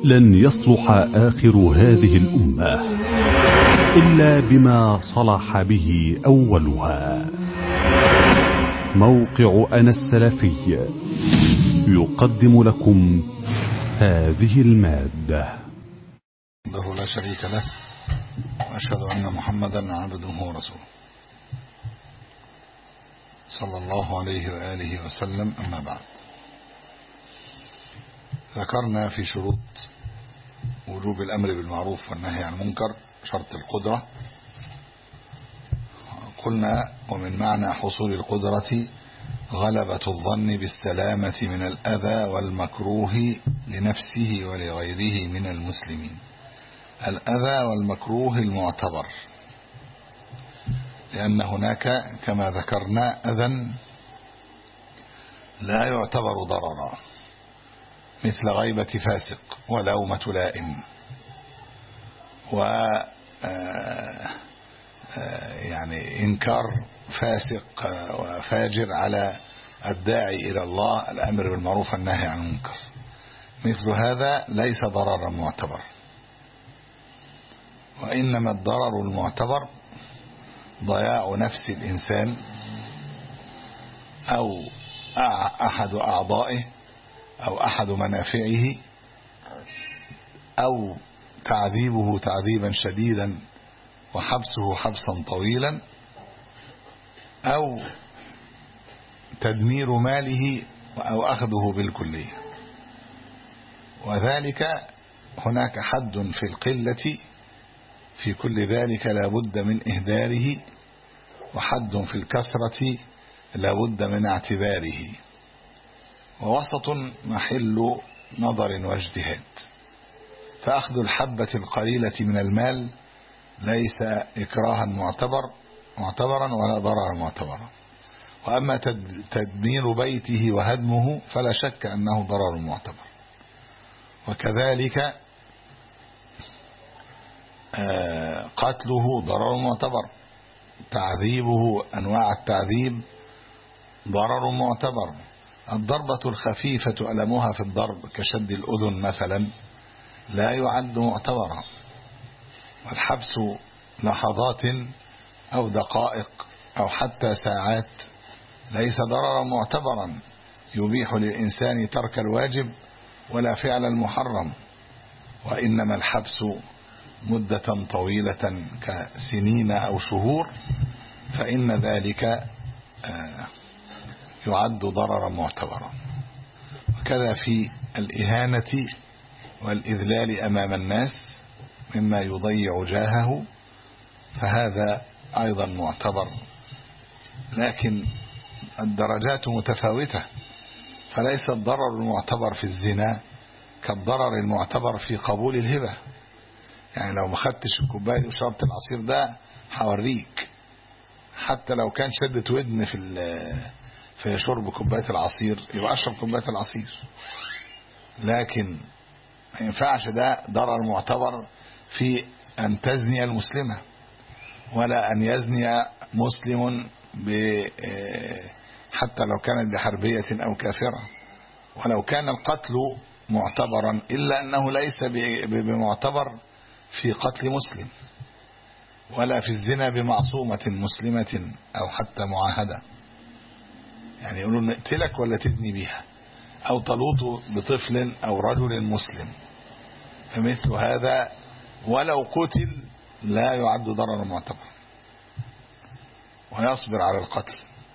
لن يصلح آخر هذه الأمة إلا بما صلح به أولها موقع أنا السلفي يقدم لكم هذه المادة وحده لا شريك له وأشهد أن محمدا عبده ورسوله صلى الله عليه وآله وسلم أما بعد ذكرنا في شروط وجوب الأمر بالمعروف والنهي عن المنكر شرط القدرة قلنا ومن معنى حصول القدرة غلبة الظن بالسلامة من الأذى والمكروه لنفسه ولغيره من المسلمين الأذى والمكروه المعتبر لأن هناك كما ذكرنا أذى لا يعتبر ضررا مثل غيبة فاسق ولومة لائم و يعني إنكار فاسق وفاجر على الداعي إلى الله الأمر بالمعروف والنهي عن المنكر مثل هذا ليس ضررا معتبرا وإنما الضرر المعتبر ضياع نفس الإنسان أو أحد أعضائه أو أحد منافعه أو تعذيبه تعذيبا شديدا وحبسه حبسا طويلا أو تدمير ماله أو أخذه بالكلية وذلك هناك حد في القلة في كل ذلك لا بد من إهداره وحد في الكثرة لا بد من اعتباره ووسط محل نظر واجتهاد فأخذ الحبة القليلة من المال ليس إكراها معتبر معتبرا ولا ضررا معتبرا وأما تدمير بيته وهدمه فلا شك أنه ضرر معتبر وكذلك قتله ضرر معتبر تعذيبه أنواع التعذيب ضرر معتبر الضربة الخفيفة ألمها في الضرب كشد الأذن مثلا لا يعد معتبرا والحبس لحظات أو دقائق أو حتى ساعات ليس ضررا معتبرا يبيح للإنسان ترك الواجب ولا فعل المحرم وإنما الحبس مدة طويلة كسنين أو شهور فإن ذلك يعد ضررا معتبرا وكذا في الإهانة والإذلال أمام الناس مما يضيع جاهه فهذا أيضا معتبر لكن الدرجات متفاوتة فليس الضرر المعتبر في الزنا كالضرر المعتبر في قبول الهبة يعني لو ما خدتش الكوبايه وشربت العصير ده هوريك حتى لو كان شدة ودن في في شرب كوبايه العصير يبقى اشرب كوبايه العصير لكن ما ينفعش ده ضرر معتبر في ان تزني المسلمه ولا ان يزني مسلم ب حتى لو كانت بحربيه او كافره ولو كان القتل معتبرا الا انه ليس بمعتبر في قتل مسلم ولا في الزنا بمعصومة مسلمة أو حتى معاهدة يعني يقولون نقتلك ولا تزني بيها أو تلوط بطفل أو رجل مسلم فمثل هذا ولو قتل لا يعد ضررا معتبرا ويصبر على القتل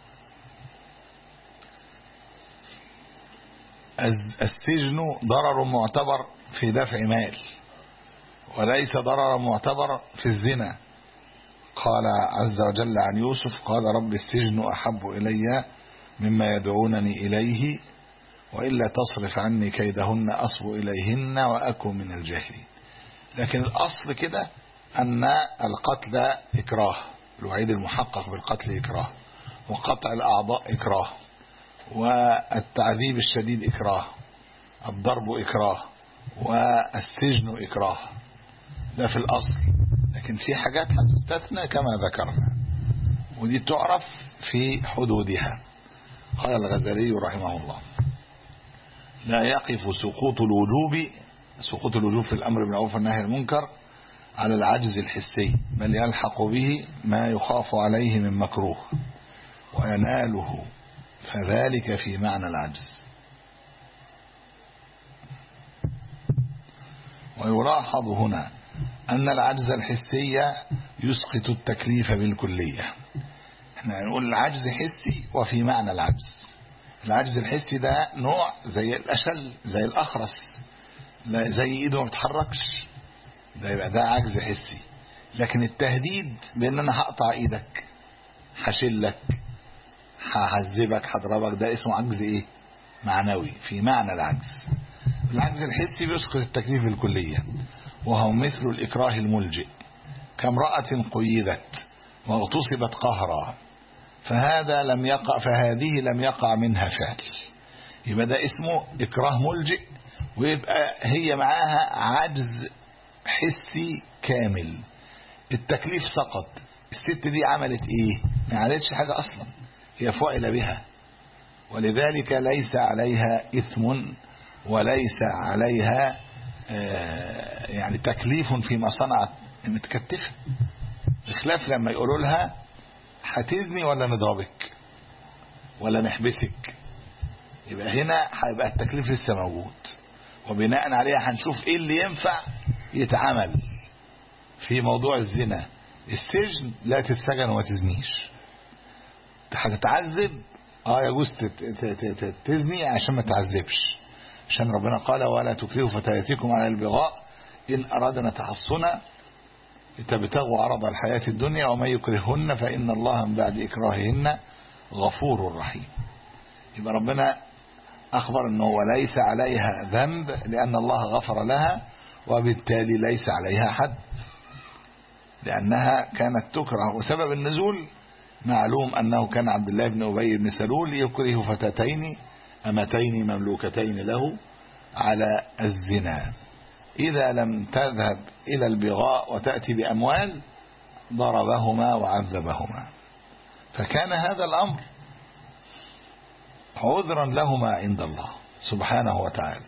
السجن ضرر معتبر في دفع مال وليس ضررا معتبرا في الزنا قال عز وجل عن يوسف قال رب السجن أحب إلي مما يدعونني إليه وإلا تصرف عني كيدهن أصب إليهن وأكن من الجاهلين لكن الأصل كده أن القتل إكراه الوعيد المحقق بالقتل إكراه وقطع الأعضاء إكراه والتعذيب الشديد إكراه الضرب إكراه والسجن إكراه ده في الأصل لكن في حاجات هتستثنى كما ذكرنا ودي تعرف في حدودها قال الغزالي رحمه الله لا يقف سقوط الوجوب سقوط الوجوب في الأمر بالمعروف والنهي عن المنكر على العجز الحسي بل يلحق به ما يخاف عليه من مكروه ويناله فذلك في معنى العجز ويلاحظ هنا أن العجز الحسي يسقط التكليف بالكلية احنا نقول العجز حسي وفي معنى العجز العجز الحسي ده نوع زي الأشل زي الأخرس زي ايده ما بتحركش ده يبقى ده عجز حسي لكن التهديد بان انا هقطع ايدك هشلك هعذبك هضربك ده اسمه عجز ايه معنوي في معنى العجز العجز الحسي بيسقط التكليف الكلية وهو مثل الإكراه الملجئ كامرأة قيدت واغتصبت قهرا فهذا لم يقع فهذه لم يقع منها فعل يبقى ده اسمه إكراه ملجئ ويبقى هي معاها عجز حسي كامل التكليف سقط الست دي عملت ايه ما عملتش حاجة اصلا هي فعل بها ولذلك ليس عليها اثم وليس عليها آه يعني تكليف فيما صنعت متكتفة بخلاف لما يقولوا لها هتزني ولا نضربك ولا نحبسك يبقى هنا هيبقى التكليف لسه موجود وبناء عليها هنشوف ايه اللي ينفع يتعمل في موضوع الزنا السجن لا تتسجن وما تزنيش هتتعذب اه يجوز تزني عشان ما تعذبش عشان ربنا قال ولا تكرهوا فتياتكم على البغاء ان ارادنا تحصنا لتبتغوا عرض الحياة الدنيا ومن يكرههن فإن الله من بعد إكراههن غفور رحيم يبقى ربنا أخبر أنه ليس عليها ذنب لأن الله غفر لها وبالتالي ليس عليها حد لأنها كانت تكره وسبب النزول معلوم أنه كان عبد الله بن أبي بن سلول يكره فتاتين أمتين مملوكتين له على الزنا إذا لم تذهب إلى البغاء وتأتي بأموال ضربهما وعذبهما فكان هذا الأمر عذرا لهما عند الله سبحانه وتعالى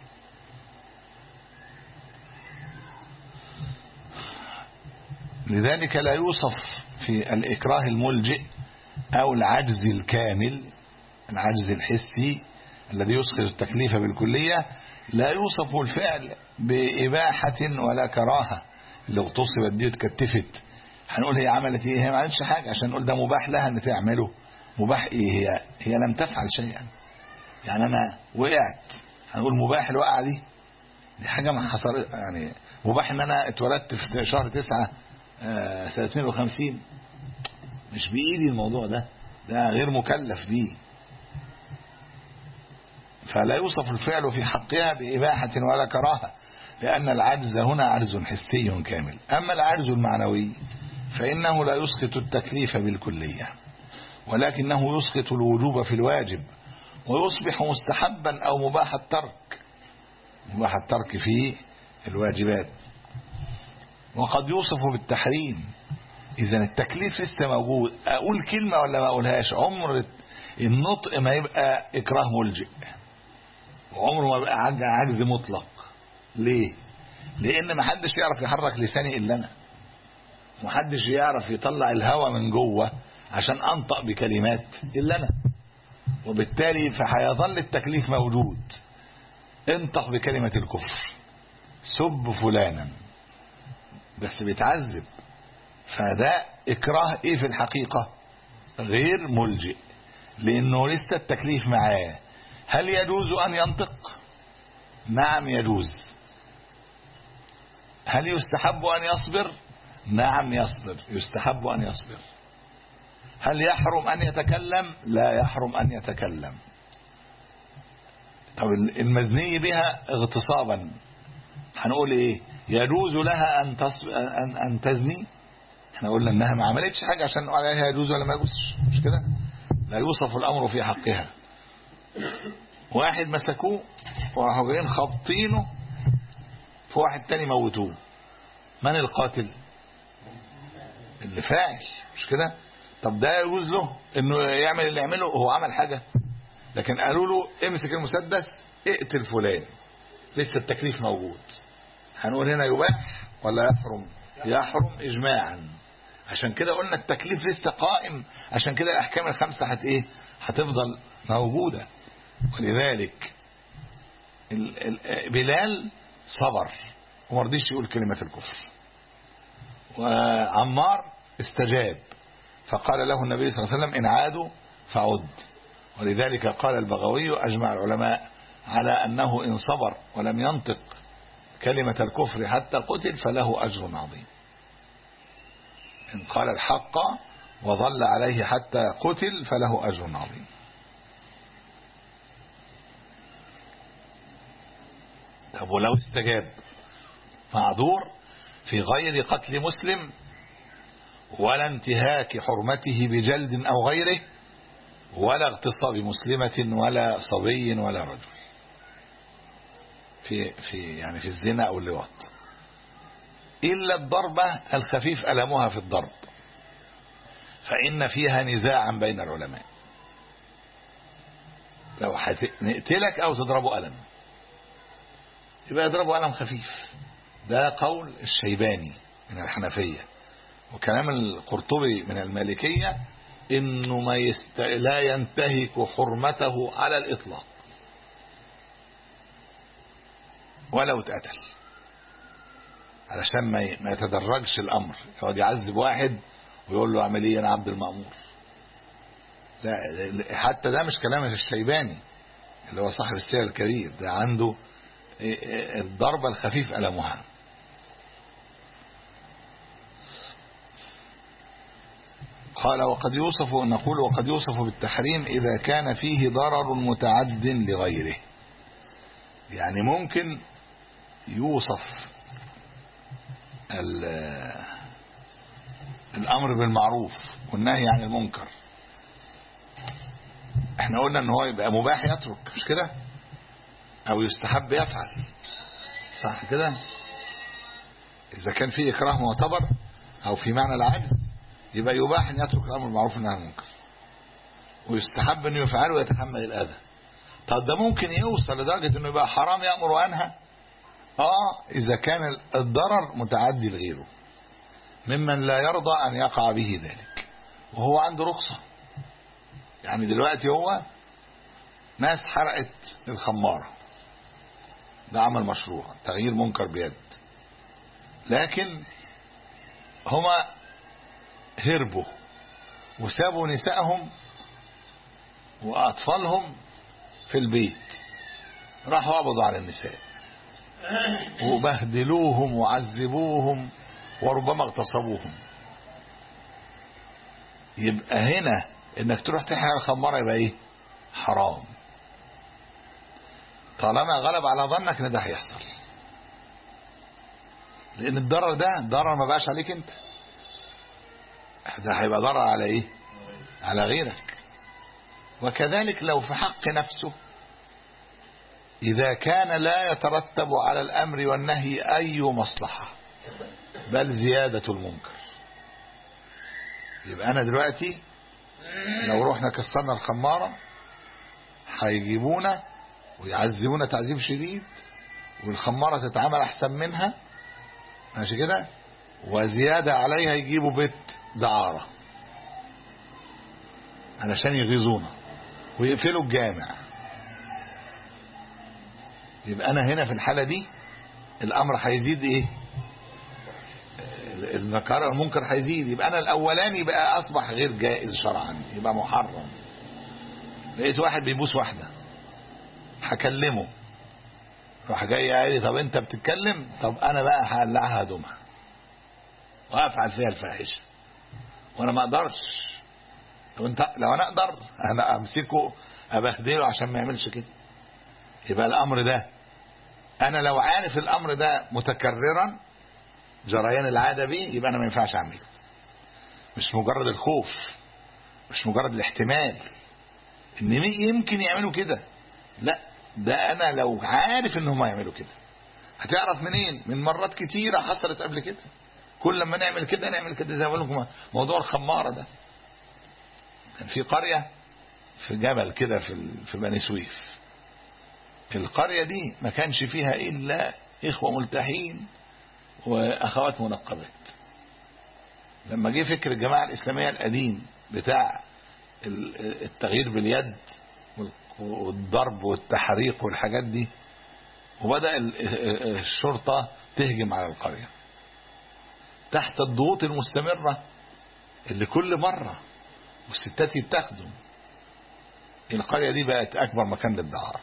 لذلك لا يوصف في الإكراه الملجئ أو العجز الكامل العجز الحسي الذي يسقط التكليف بالكلية لا يوصف الفعل بإباحة ولا كراهة لو اغتصبت دي وتكتفت هنقول هي عملت ايه هي ما عملتش حاجة عشان نقول ده مباح لها ان تعمله مباح ايه هي هي لم تفعل شيئا يعني انا وقعت هنقول مباح الوقعة دي دي حاجة ما حصلت يعني مباح ان انا اتولدت في شهر تسعة آه سنة 52 مش بإيدي الموضوع ده ده غير مكلف بيه فلا يوصف الفعل في حقها بإباحة ولا كراهة لأن العجز هنا عجز حسي كامل أما العجز المعنوي فإنه لا يسقط التكليف بالكلية ولكنه يسقط الوجوب في الواجب ويصبح مستحبا أو مباح الترك مباح الترك في الواجبات وقد يوصف بالتحريم إذا التكليف لسه موجود أقول كلمة ولا ما أقولهاش عمر النطق ما يبقى إكراه ملجئ وعمره ما بقى عجز مطلق ليه لان ما حدش يعرف يحرك لساني الا انا محدش يعرف يطلع الهوى من جوه عشان انطق بكلمات الا انا وبالتالي فهيظل التكليف موجود انطق بكلمة الكفر سب فلانا بس بيتعذب فده اكراه ايه في الحقيقة غير ملجئ لانه لسه التكليف معاه هل يجوز أن ينطق نعم يجوز هل يستحب أن يصبر نعم يصبر يستحب أن يصبر هل يحرم أن يتكلم لا يحرم أن يتكلم طب المزني بها اغتصابا هنقول ايه يجوز لها أن, تصب... أن... أن تزني احنا قلنا انها ما عملتش حاجة عشان نقول عليها يجوز ولا ما يجوزش مش كده لا يوصف الأمر في حقها واحد مسكوه وراحوا جايين خابطينه في واحد تاني موتوه من القاتل اللي فاعل مش كده طب ده يجوز له انه يعمل اللي يعمله هو عمل حاجة لكن قالوا له امسك المسدس اقتل فلان لسه التكليف موجود هنقول هنا يباح ولا يحرم يحرم اجماعا عشان كده قلنا التكليف لسه قائم عشان كده الاحكام الخمسه هت ايه هتفضل موجوده ولذلك ال- ال- بلال صبر وما رضيش يقول كلمه الكفر وعمار استجاب فقال له النبي صلى الله عليه وسلم ان عادوا فعد ولذلك قال البغوي اجمع العلماء على انه ان صبر ولم ينطق كلمه الكفر حتى قتل فله اجر عظيم إن قال الحق وظل عليه حتى قتل فله أجر عظيم طب ولو استجاب معذور في غير قتل مسلم ولا انتهاك حرمته بجلد أو غيره ولا اغتصاب مسلمة ولا صبي ولا رجل في في يعني في الزنا أو اللواط إلا الضربة الخفيف ألمها في الضرب فإن فيها نزاعا بين العلماء لو نقتلك أو تضربه ألم يبقى يضربه ألم خفيف ده قول الشيباني من الحنفية وكلام القرطبي من المالكية إنه ما يست... لا ينتهك حرمته على الإطلاق ولو اتقتل علشان ما ما يتدرجش الامر يقعد يعذب واحد ويقول له اعمل ايه انا عبد المامور لا حتى ده مش كلام الشيباني اللي هو صاحب السير الكبير ده عنده الضربه الخفيف المها قال وقد يوصف نقول وقد يوصف بالتحريم إذا كان فيه ضرر متعد لغيره يعني ممكن يوصف الامر بالمعروف والنهي عن المنكر احنا قلنا ان هو يبقى مباح يترك مش كده او يستحب يفعل صح كده اذا كان في اكراه معتبر او في معنى العجز يبقى يباح ان يترك الامر بالمعروف والنهي عن المنكر ويستحب انه يفعله ويتحمل الاذى طب ده ممكن يوصل لدرجه انه يبقى حرام يامر وينهى اه اذا كان الضرر متعدي لغيره ممن لا يرضى ان يقع به ذلك وهو عنده رخصة يعني دلوقتي هو ناس حرقت الخمارة ده عمل مشروع تغيير منكر بيد لكن هما هربوا وسابوا نسائهم وأطفالهم في البيت راحوا قبضوا على النساء وبهدلوهم وعذبوهم وربما اغتصبوهم يبقى هنا انك تروح تحرق الخمارة يبقى ايه حرام طالما غلب على ظنك ان ده هيحصل لان الضرر ده ضرر ما بقاش عليك انت ده هيبقى ضرر على ايه على غيرك وكذلك لو في حق نفسه إذا كان لا يترتب على الأمر والنهي أي مصلحة بل زيادة المنكر يبقى أنا دلوقتي لو رحنا كسرنا الخمارة هيجيبونا ويعذبونا تعذيب شديد والخمارة تتعمل أحسن منها ماشي كده وزيادة عليها يجيبوا بيت دعارة علشان يغيظونا ويقفلوا الجامع يبقى انا هنا في الحالة دي الامر هيزيد ايه النكارة المنكر هيزيد يبقى انا الاولاني بقى اصبح غير جائز شرعا يبقى محرم لقيت واحد بيبوس واحدة هكلمه راح جاي قال لي طب انت بتتكلم طب انا بقى هقلعها هدومها وافعل فيها الفاحشه وانا ما اقدرش لو انت لو انا اقدر انا امسكه ابهدله عشان ما يعملش كده يبقى الامر ده انا لو عارف الامر ده متكررا جريان العاده بيه يبقى انا ما ينفعش اعمله مش مجرد الخوف مش مجرد الاحتمال ان يمكن يعملوا كده لا ده انا لو عارف انهم هيعملوا كده هتعرف منين من مرات كتيرة حصلت قبل كده كل ما نعمل كده نعمل كده زي ما بقول لكم موضوع الخمارة ده كان في قرية في جبل كده في في بني سويف القرية دي ما كانش فيها إلا إخوة ملتحين وأخوات منقبات لما جه فكر الجماعة الإسلامية القديم بتاع التغيير باليد والضرب والتحريق والحاجات دي وبدأ الشرطة تهجم على القرية تحت الضغوط المستمرة اللي كل مرة والستات يتاخدوا القرية دي بقت أكبر مكان للدعارة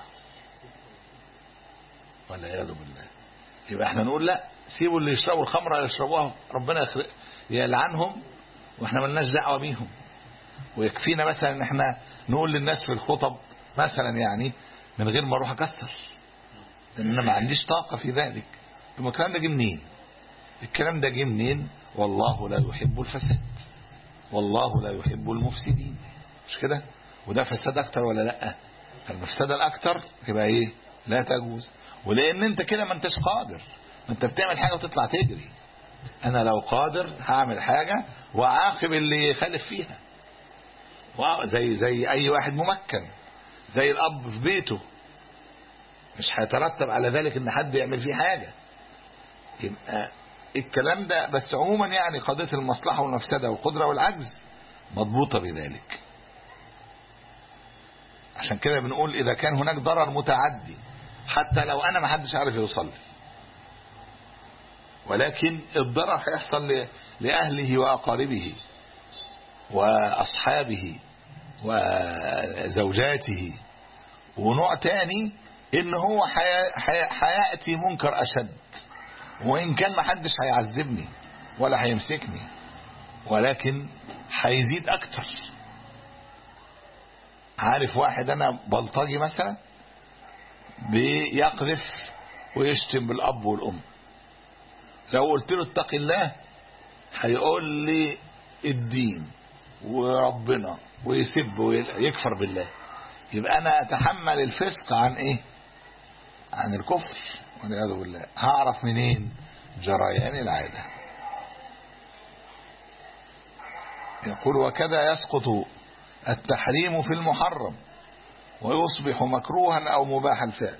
والعياذ بالله يبقى احنا نقول لا سيبوا اللي يشربوا الخمر يشربوها ربنا يلعنهم واحنا ملناش دعوة بيهم ويكفينا مثلا ان احنا نقول للناس في الخطب مثلا يعني من غير ما اروح اكسر لان انا ما عنديش طاقة في ذلك ثم الكلام ده جه منين الكلام ده جه منين والله لا يحب الفساد والله لا يحب المفسدين مش كده وده فساد اكتر ولا لا فالمفسده الاكتر يبقى ايه لا تجوز ولان انت كده ما انتش قادر ما انت بتعمل حاجه وتطلع تجري انا لو قادر هعمل حاجه واعاقب اللي يخالف فيها زي زي اي واحد ممكن زي الاب في بيته مش هيترتب على ذلك ان حد يعمل فيه حاجه يبقى الكلام ده بس عموما يعني قضيه المصلحه والمفسده والقدره والعجز مضبوطه بذلك عشان كده بنقول اذا كان هناك ضرر متعدي حتى لو انا ما حدش عارف يوصل لي ولكن الضرر هيحصل لاهله واقاربه واصحابه وزوجاته ونوع تاني ان هو هياتي منكر اشد وان كان ما حدش هيعذبني ولا هيمسكني ولكن هيزيد اكتر عارف واحد انا بلطجي مثلا بيقذف ويشتم بالاب والام لو قلت له اتق الله هيقول لي الدين وربنا ويسب ويكفر بالله يبقى انا اتحمل الفسق عن ايه عن الكفر والعياذ بالله هعرف منين جريان العاده يقول وكذا يسقط التحريم في المحرم ويصبح مكروها او مباح الفعل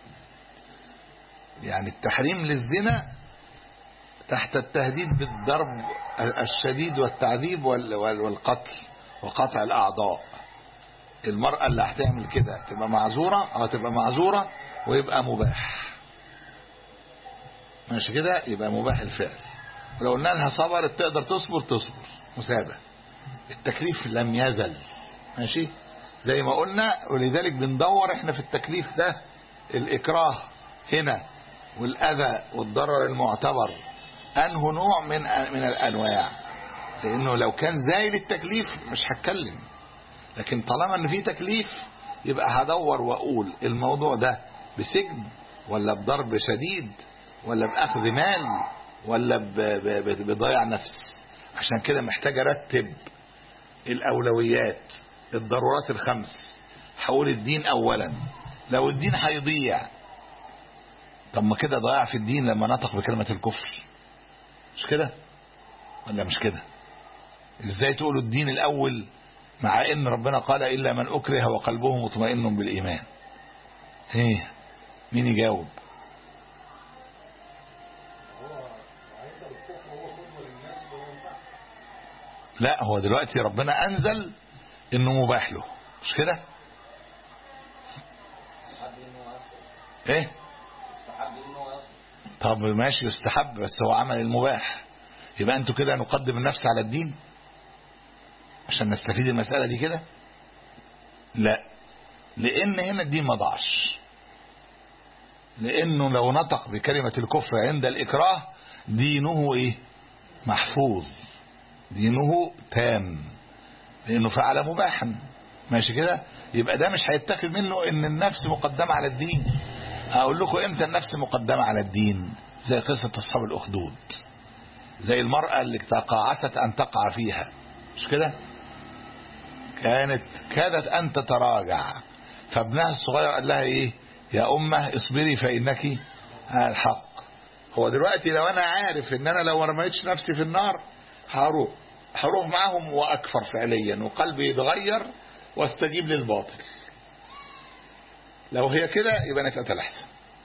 يعني التحريم للزنا تحت التهديد بالضرب الشديد والتعذيب والقتل وقطع الاعضاء المرأة اللي هتعمل كده تبقى معذورة او تبقى معذورة ويبقى مباح ماشي كده يبقى مباح الفعل ولو قلنا لها صبرت تقدر تصبر تصبر مسابة التكليف لم يزل ماشي زي ما قلنا ولذلك بندور احنا في التكليف ده الاكراه هنا والاذى والضرر المعتبر انه نوع من من الانواع لانه لو كان زايل التكليف مش هتكلم لكن طالما ان في تكليف يبقى هدور واقول الموضوع ده بسجن ولا بضرب شديد ولا باخذ مال ولا بضياع نفس عشان كده محتاج ارتب الاولويات الضرورات الخمس حول الدين اولا لو الدين هيضيع طب ما كده ضياع في الدين لما نطق بكلمة الكفر مش كده ولا مش كده ازاي تقولوا الدين الاول مع ان ربنا قال الا من اكره وقلبه مطمئن بالايمان ايه مين يجاوب لا هو دلوقتي ربنا انزل انه مباح له مش كده ايه طب ماشي يستحب بس هو عمل المباح يبقى انتوا كده نقدم النفس على الدين عشان نستفيد المسألة دي كده لا لان هنا الدين ما ضاعش لانه لو نطق بكلمة الكفر عند الاكراه دينه ايه محفوظ دينه تام لانه فعل مباحا ماشي كده يبقى ده مش هيتخذ منه ان النفس مقدمة على الدين هقول لكم امتى النفس مقدمة على الدين زي قصة اصحاب الاخدود زي المرأة اللي تقاعست ان تقع فيها مش كده كانت كادت ان تتراجع فابنها الصغير قال لها ايه يا امه اصبري فانك على الحق هو دلوقتي لو انا عارف ان انا لو ما رميتش نفسي في النار هروح هروح معاهم واكفر فعليا وقلبي يتغير واستجيب للباطل لو هي كده يبقى نتقتل احسن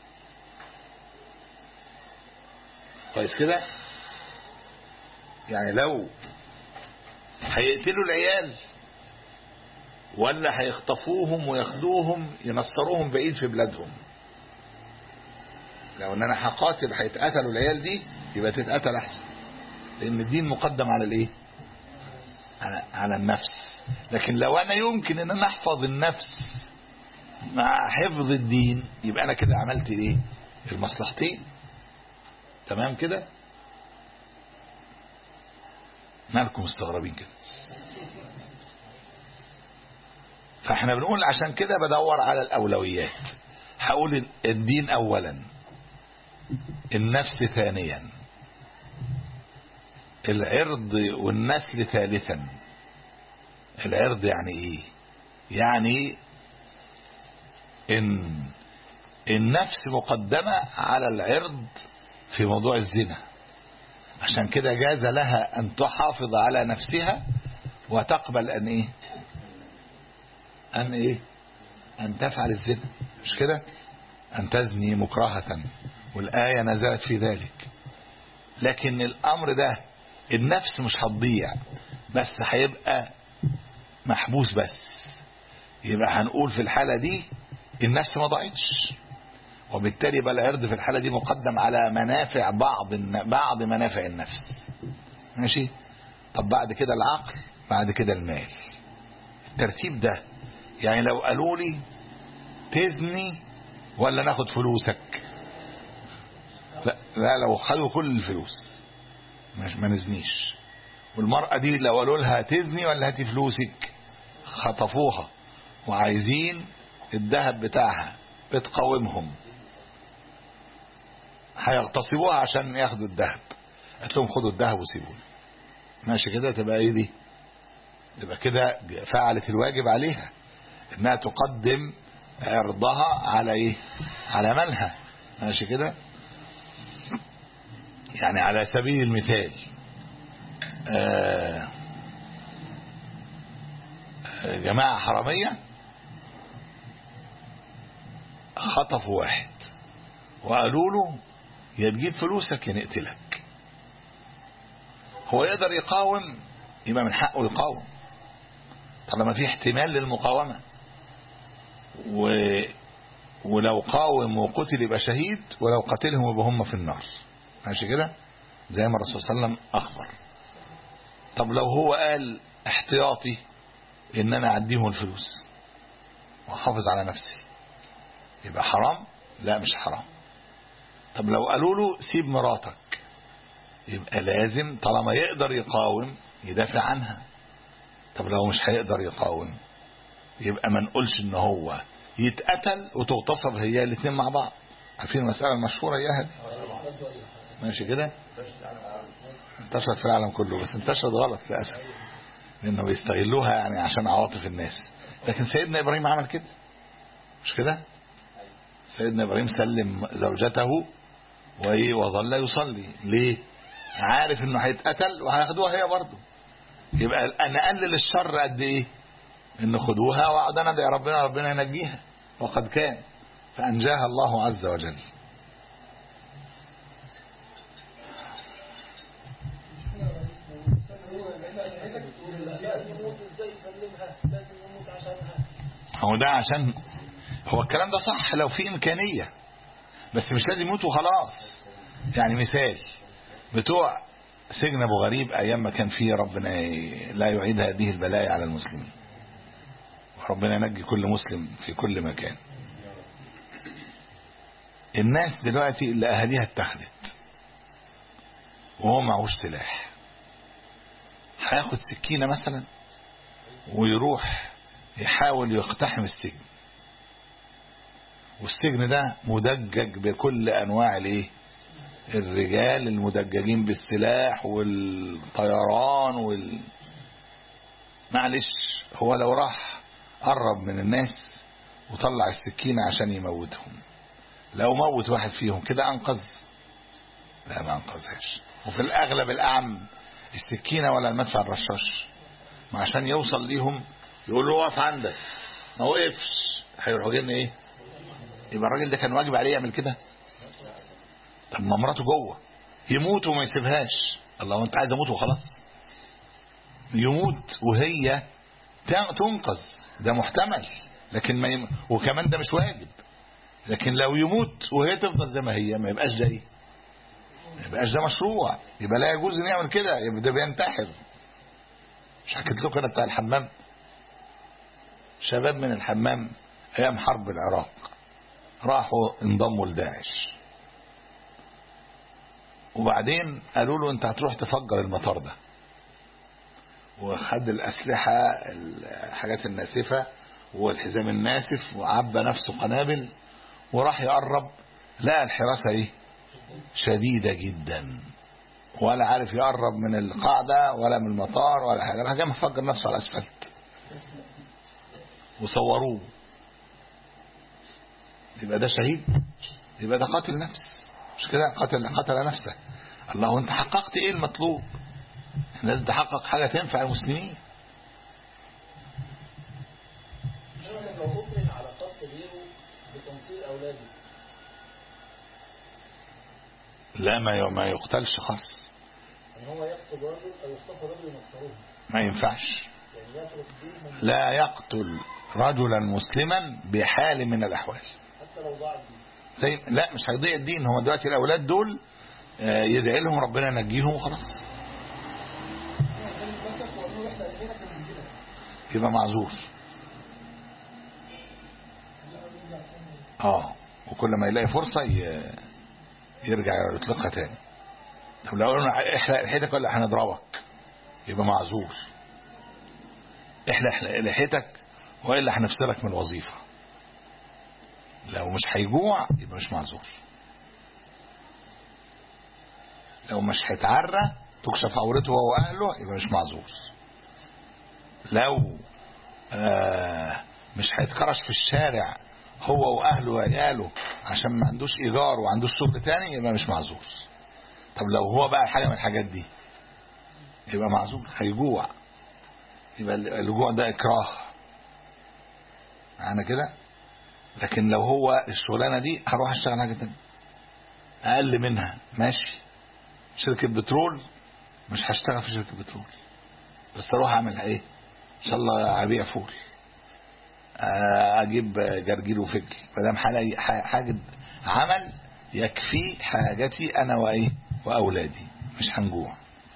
كويس كده يعني لو هيقتلوا العيال ولا هيخطفوهم وياخدوهم ينصروهم بعيد في بلادهم لو ان انا هقاتل هيتقتلوا العيال دي يبقى تتقتل احسن لان الدين مقدم على الايه على, على النفس لكن لو انا يمكن ان انا احفظ النفس مع حفظ الدين يبقى انا كده عملت ايه المصلحتين تمام كده مالكم مستغربين كده فاحنا بنقول عشان كده بدور على الاولويات هقول الدين اولا النفس ثانيا العرض والنسل ثالثا العرض يعني ايه يعني ان النفس مقدمة على العرض في موضوع الزنا عشان كده جاز لها ان تحافظ على نفسها وتقبل ان ايه ان ايه ان تفعل الزنا مش كده ان تزني مكرهة والآية نزلت في ذلك لكن الامر ده النفس مش هتضيع بس هيبقى محبوس بس يبقى هنقول في الحالة دي النفس ما ضاعتش وبالتالي بقى العرض في الحالة دي مقدم على منافع بعض بعض منافع النفس ماشي طب بعد كده العقل بعد كده المال الترتيب ده يعني لو قالوا لي تزني ولا ناخد فلوسك لا, لا لو خدوا كل الفلوس مش ما نزنيش والمرأة دي لو قالوا لها تزني ولا هاتي فلوسك خطفوها وعايزين الذهب بتاعها بتقاومهم هيغتصبوها عشان ياخدوا الذهب قالت لهم خدوا الذهب وسيبوني ماشي كده تبقى ايه دي تبقى كده فعلت الواجب عليها انها تقدم عرضها على ايه على مالها ماشي كده يعني على سبيل المثال آه جماعة حرامية خطفوا واحد وقالوا له يا تجيب فلوسك يا نقتلك هو يقدر يقاوم يبقى من حقه يقاوم طالما في احتمال للمقاومة و ولو قاوم وقتل يبقى شهيد ولو قتلهم يبقى هم في النار ماشي كده زي ما الرسول صلى الله عليه وسلم أخبر طب لو هو قال احتياطي ان انا اعديهم الفلوس واحافظ على نفسي يبقى حرام لا مش حرام طب لو قالوا له سيب مراتك يبقى لازم طالما يقدر يقاوم يدافع عنها طب لو مش هيقدر يقاوم يبقى ما نقولش ان هو يتقتل وتغتصب هي الاثنين مع بعض عارفين المسألة المشهورة اياها دي ماشي كده انتشرت في العالم كله بس انتشرت غلط للأسف لانه بيستغلوها يعني عشان عواطف الناس لكن سيدنا ابراهيم عمل كده مش كده سيدنا ابراهيم سلم زوجته وايه وظل يصلي ليه عارف انه هيتقتل وهياخدوها هي برضه يبقى انا اقلل الشر قد ايه ان خدوها واقعد انا ادعي ربنا ربنا ينجيها وقد كان فانجاها الله عز وجل هو ده عشان هو الكلام ده صح لو في إمكانية بس مش لازم يموت وخلاص يعني مثال بتوع سجن أبو غريب أيام ما كان فيه ربنا لا يعيد هذه البلايا على المسلمين وربنا ينجي كل مسلم في كل مكان الناس دلوقتي اللي أهاليها اتخذت وهو معهوش سلاح هياخد سكينة مثلا ويروح يحاول يقتحم السجن والسجن ده مدجج بكل انواع الايه الرجال المدججين بالسلاح والطيران وال معلش هو لو راح قرب من الناس وطلع السكينة عشان يموتهم لو موت واحد فيهم كده انقذ لا ما انقذهاش وفي الاغلب الاعم السكينة ولا المدفع الرشاش ما عشان يوصل ليهم يقول له وقف عندك ما وقفش هيروحوا جايين ايه يبقى الراجل ده كان واجب عليه يعمل كده طب ما مراته جوه يموت وما يسيبهاش الله انت عايز اموت وخلاص يموت وهي تنقذ ده محتمل لكن ما يم... وكمان ده مش واجب لكن لو يموت وهي تفضل زي ما هي ما يبقاش ده ايه ما يبقاش ده مشروع يبقى لا يجوز ان يعمل كده يبقى ده بينتحر مش حكيت لكم انا بتاع الحمام شباب من الحمام ايام حرب العراق راحوا انضموا لداعش وبعدين قالوا له انت هتروح تفجر المطار ده وخد الاسلحه الحاجات الناسفه والحزام الناسف وعبى نفسه قنابل وراح يقرب لقى الحراسه ايه شديده جدا ولا عارف يقرب من القاعده ولا من المطار ولا حاجه راح جاي مفجر نفسه على الاسفلت وصوروه يبقى ده شهيد يبقى ده قاتل نفس مش كده قتل قتل نفسه الله انت حققت ايه المطلوب احنا لازم تحقق حاجه تنفع المسلمين لو أكرم على قصد غيره بتنصير أولاده لا ما ما يقتلش خالص أن هو يقتل رجل أو يخطف رجل ينصروه ما ينفعش يعني يترك دينهم لا يقتل رجلا مسلما بحال من الاحوال حتى لو ضاع الدين زي لا مش هيضيع الدين هو دلوقتي الاولاد دول آه، يدعي لهم ربنا ينجيهم وخلاص يبقى معذور اه وكل ما يلاقي فرصة ي- يرجع يطلقها تاني طب لو قلنا احلق لحيتك ولا هنضربك يبقى معذور احلق احلق لحيتك والا هنفصلك من الوظيفة لو مش هيجوع يبقى مش معذور لو مش هيتعرى تكشف عورته هو واهله يبقى مش معذور لو آه مش هيتكرش في الشارع هو واهله وعياله عشان ما عندوش ايجار وعندوش شغل تاني يبقى مش معذور طب لو هو بقى حاجه من الحاجات دي يبقى معذور هيجوع يبقى الجوع ده اكراه معانا كده لكن لو هو الشغلانه دي هروح اشتغل حاجه تانية اقل منها ماشي شركه بترول مش هشتغل في شركه بترول بس اروح اعمل ايه ان شاء الله ابيع فول آه، اجيب جرجير وفجل ما دام حاجه حاجه عمل يكفي حاجتي انا وايه واولادي مش هنجوع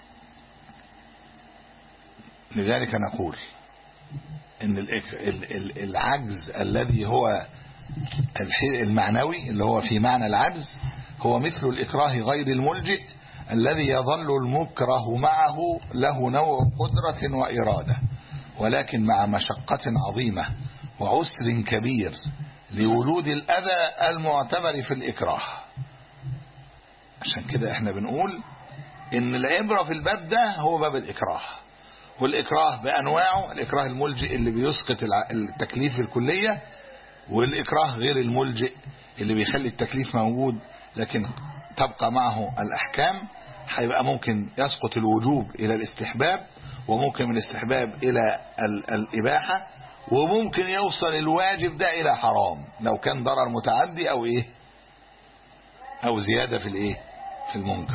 لذلك نقول ان الإك- ال- ال- العجز الذي هو الح- المعنوي اللي هو في معنى العجز هو مثل الإكراه غير الملجئ الذي يظل المكره معه له نوع قدرة وإرادة ولكن مع مشقة عظيمة وعسر كبير لولود الأذى المعتبر في الإكراه عشان كده احنا بنقول ان العبرة في الباب ده هو باب الإكراه والإكراه بأنواعه الإكراه الملجئ اللي بيسقط الع- التكليف بالكلية والإكراه غير الملجئ اللي بيخلي التكليف موجود لكن تبقى معه الأحكام هيبقى ممكن يسقط الوجوب إلى الاستحباب وممكن من الاستحباب إلى ال- الإباحة وممكن يوصل الواجب ده إلى حرام لو كان ضرر متعدي أو إيه أو زيادة في الإيه في المنكر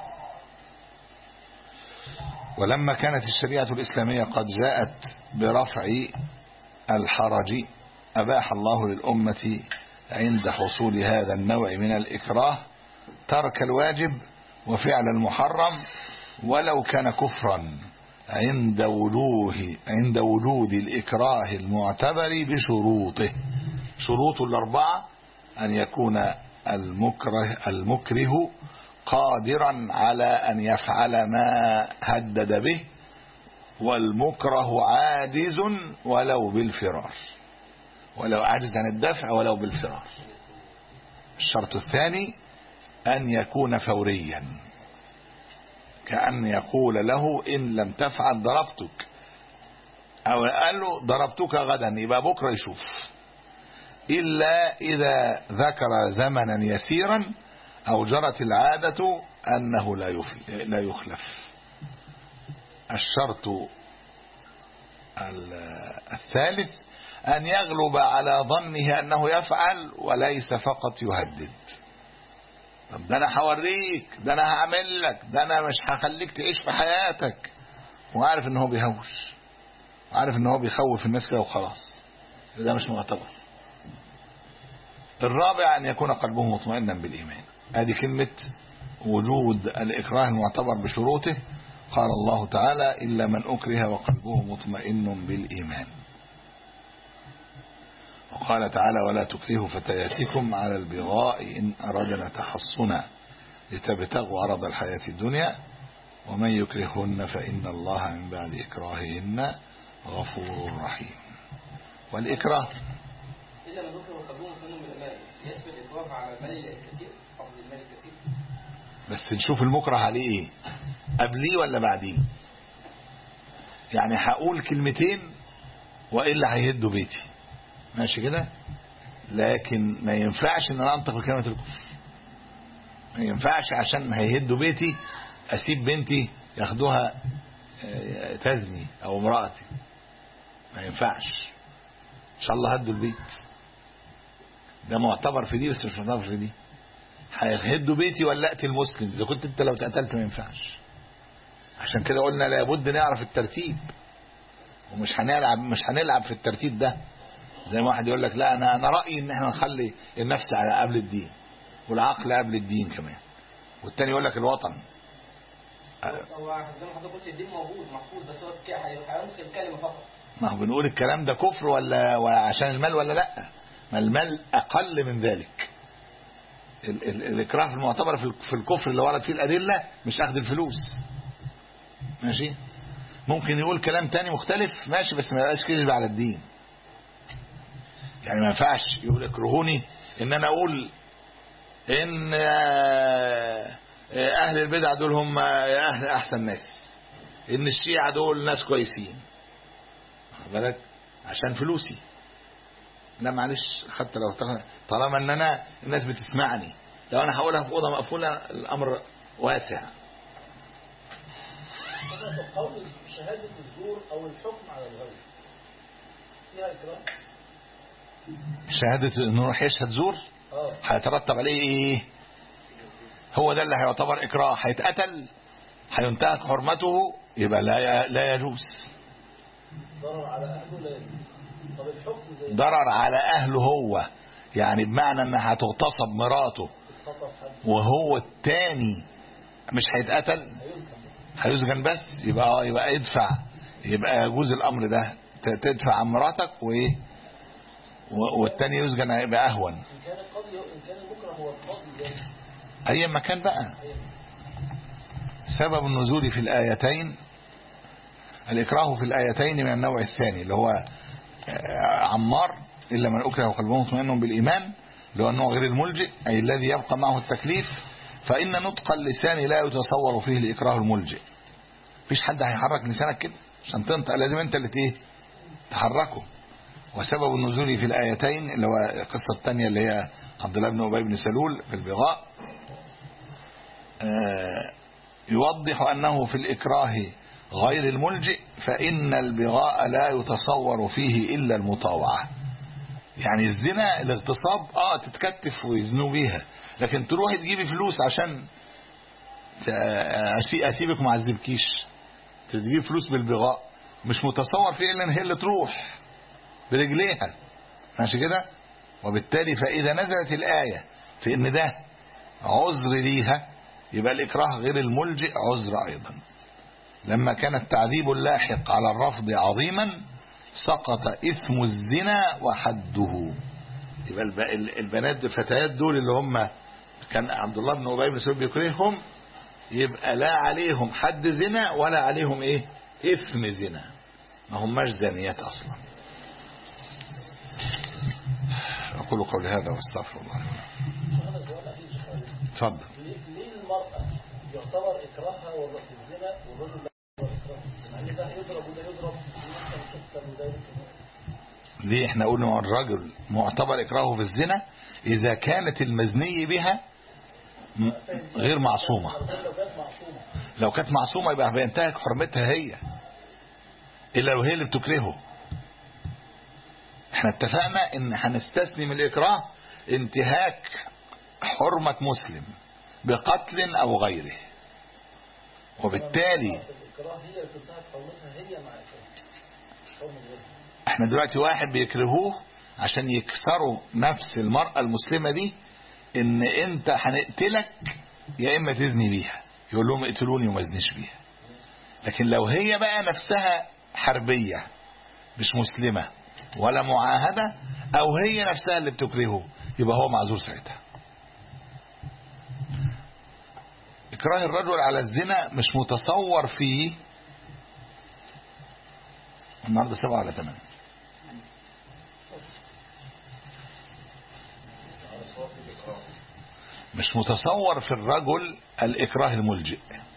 ولما كانت الشريعة الإسلامية قد جاءت برفع الحرج أباح الله للأمة عند حصول هذا النوع من الإكراه ترك الواجب وفعل المحرم ولو كان كفرا عند وجوه عند وجود الإكراه المعتبر بشروطه شروط الأربعة أن يكون المكره المكره قادرا على أن يفعل ما هدد به والمكره عاجز ولو بالفرار ولو عاجز عن الدفع ولو بالفرار الشرط الثاني أن يكون فوريا كأن يقول له إن لم تفعل ضربتك أو قال له ضربتك غدا يبقى بكرة يشوف إلا إذا ذكر زمنا يسيرا أو جرت العادة أنه لا يخل- لا يخلف الشرط ال- الثالث أن يغلب على ظنه أنه يفعل وليس فقط يهدد طب ده أنا هوريك ده أنا هعمل لك ده أنا مش هخليك تعيش في حياتك وعارف إن هو بيهوش عارف إن هو بيخوف الناس كده وخلاص ده مش معتبر الرابع أن يكون قلبه مطمئنا بالإيمان هذه كلمة وجود الإكراه المعتبر بشروطه قال الله تعالى إلا من أكره وقلبه مطمئن بالإيمان وقال تعالى ولا تكرهوا فتياتكم على البغاء إن أردنا تحصنا لتبتغوا عرض الحياة الدنيا ومن يكرهن فإن الله من بعد إكراههن غفور رحيم والإكراه إلا من ذكر وقبلهم منهم من المال يسبق الإكراه على المال الكثير حفظ المال الكثير بس نشوف المكره عليه ايه قبليه ولا بعديه يعني هقول كلمتين والا هيهدوا بيتي ماشي كده لكن ما ينفعش ان انا انطق بكلمه الكفر ما ينفعش عشان هيهدوا بيتي اسيب بنتي ياخدوها آه، تزني او امرأتي ما ينفعش ان شاء الله هدوا البيت ده معتبر في دي بس مش معتبر في دي هيهدوا بيتي ولا اقتل مسلم اذا كنت انت لو اتقتلت ما ينفعش عشان كده قلنا لابد نعرف الترتيب ومش هنلعب مش هنلعب في الترتيب ده زي ما واحد يقول لك لا انا انا رايي ان احنا نخلي النفس على قبل الدين والعقل قبل الدين كمان والتاني يقول لك الوطن هو زي ما حضرتك قلت الدين موجود محفوظ بس هو ك- هيمسك الكلمة فقط ما هو بنقول الكلام ده كفر ولا ولا عشان المال ولا لا ما المال اقل من ذلك ال ال الاكراه في المعتبر في ال- في الكفر اللي ورد فيه الادله مش اخذ الفلوس ماشي ممكن يقول كلام تاني مختلف ماشي بس ما يبقاش كذب على الدين يعني ما ينفعش يقول اكرهوني ان انا اقول ان آه، آه، اهل البدع دول هم اهل احسن ناس ان الشيعة دول ناس كويسين واخد بالك عشان فلوسي لا معلش حتى لو تغ- طالما ان انا الناس بتسمعني لو انا هقولها في اوضه مقفوله الامر واسع مثلا في قول شهادة الزور أو الحكم على الغير فيها إكراه شهاده انه راح يشهد زور اه هيترتب عليه ايه هو ده اللي هيعتبر اكراه هيتقتل هينتهك حرمته يبقى لا ي- لا يجوز ضرر على أهله لا يجوز طب الحكم زي ضرر على اهله هو يعني بمعنى انها هتغتصب مراته خطف حد وهو التاني مش هيتقتل هيسكن بس هيسجن بس يبقى اه يبقى ادفع يبقى يجوز الامر ده ت- تدفع عن مراتك وايه و- والتاني يسجن هيبقى اهون إن كان القاضي إن كان المكره هو القاضي ده اي مكان بقى هي سبب النزول في الايتين الاكراه في الايتين من النوع الثاني اللي هو آه، عمار الا من اكره وقلبه مطمئن بالايمان اللي هو النوع غير الملجئ اي الذي يبقى معه التكليف فان نطق اللسان لا يتصور فيه الاكراه الملجئ مفيش حد هيحرك لسانك كده عشان تنطق لازم انت اللي ايه تحركه وسبب النزول في الايتين اللي هو القصه الثانيه اللي هي عبد الله بن ابي بن سلول في البغاء آه، يوضح أنه في الإكراه غير الملجئ فإن البغاء لا يتصور فيه إلا المطاوعة يعني الزنا الاغتصاب اه تتكتف ويزنوا بيها لكن تروحي تجيبي فلوس عشان ت- أسي- اسيبك وما اعذبكيش تجيبي فلوس بالبغاء مش متصور فيه الا ان هي اللي تروح برجليها ماشي كده وبالتالي فاذا نزلت الايه في ان ده عذر ليها يبقى الإكراه غير الملجئ عذر أيضا لما كان التعذيب اللاحق على الرفض عظيما سقط إثم الزنا وحده يبقى الب- ال- البنات الفتيات دول اللي هم كان عبد الله بن أبي بن سلول بيكرههم يبقى لا عليهم حد زنا ولا عليهم ايه إثم زنا ما هماش زانيات أصلا أقول قولي هذا واستغفر الله لي ولكم. هذا سؤال أخير شيخ خالد. اتفضل ليه ليه المرأة يعتبر إكراهها والر- في الزنا والرجل لا يعتبر إكراه يعني ده يضرب وده يضرب ويمكن تكسر وده يمكن ليه احنا قلنا هو الرجل معتبر اكراهه في الزنا اذا كانت المزني بها م- غير معصومة لو كانت معصومة لو كانت معصومة يبقى بينتهك حرمتها هي الا لو هي اللي بتكرهه احنا اتفقنا ان هنستثني من الاكراه انتهاك حرمة مسلم بقتل او غيره وبالتالي الإكراه هي اللي تنتهك حرمتها هي مع إكراه حرمة غيرها احنا دلوقتي واحد بيكرهوه عشان يكسروا نفس المرأة المسلمة دي ان انت هنقتلك يا اما تزني بيها يقول لهم اقتلوني وما ازنيش بيها لكن لو هي بقى نفسها حربية مش مسلمة ولا معاهدة او هي نفسها اللي بتكرهه يبقى هو معذور ساعتها اكراه الرجل على الزنا مش متصور فيه النهارده سبعة ولا ثمانية مش متصور في الرجل الإكراه الملجئ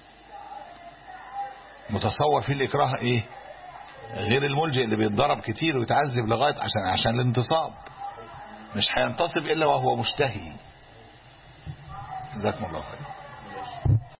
متصور فيه الإكراه إيه غير الملجئ اللي بيتضرب كتير ويتعذب لغاية عشان عشان الانتصاب مش هينتصب إلا وهو مشتهي جزاكم الله خير